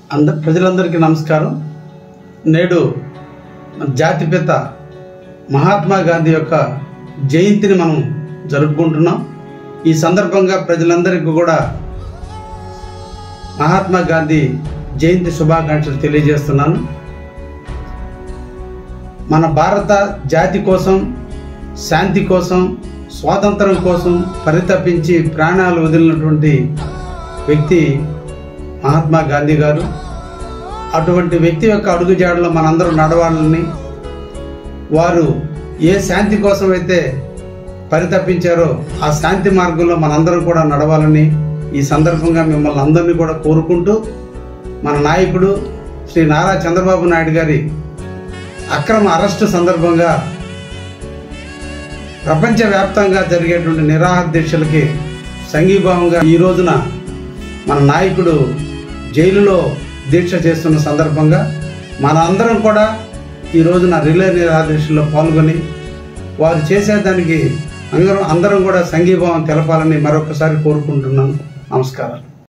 అంద ప్రజలందరికీ నమస్కారం నేడు మన జాతిపిత మహాత్మా గాంధీ యొక్క జయంతిని మనం జరుపుకుంటున్నాం ఈ సందర్భంగా ప్రజలందరికీ కూడా మహాత్మా గాంధీ జయంతి శుభాకాంక్షలు తెలియజేస్తున్నాను మన భారత జాతి కోసం శాంతి కోసం స్వాతంత్రం కోసం పరితపించి ప్రాణాలు వదిలినటువంటి వ్యక్తి మహాత్మా గాంధీ గారు అటువంటి వ్యక్తి యొక్క అడుగుజాడలో మనందరం నడవాలని వారు ఏ శాంతి కోసం అయితే పరితపించారో ఆ శాంతి మార్గంలో మనందరం కూడా నడవాలని ఈ సందర్భంగా మిమ్మల్ని అందరినీ కూడా కోరుకుంటూ మన నాయకుడు శ్రీ నారా చంద్రబాబు నాయుడు గారి అక్రమ అరెస్టు సందర్భంగా ప్రపంచవ్యాప్తంగా జరిగేటువంటి నిరాహార దీక్షలకి సంఘీభావంగా ఈ రోజున మన నాయకుడు జైలులో దీక్ష చేస్తున్న సందర్భంగా మన అందరం కూడా ఈ రోజున రిలే నిరాహార దీక్షలో పాల్గొని వారు చేసేదానికి అందరం అందరం కూడా సంఘీభావం తెలపాలని మరొకసారి కోరుకుంటున్నాను నమస్కారాలు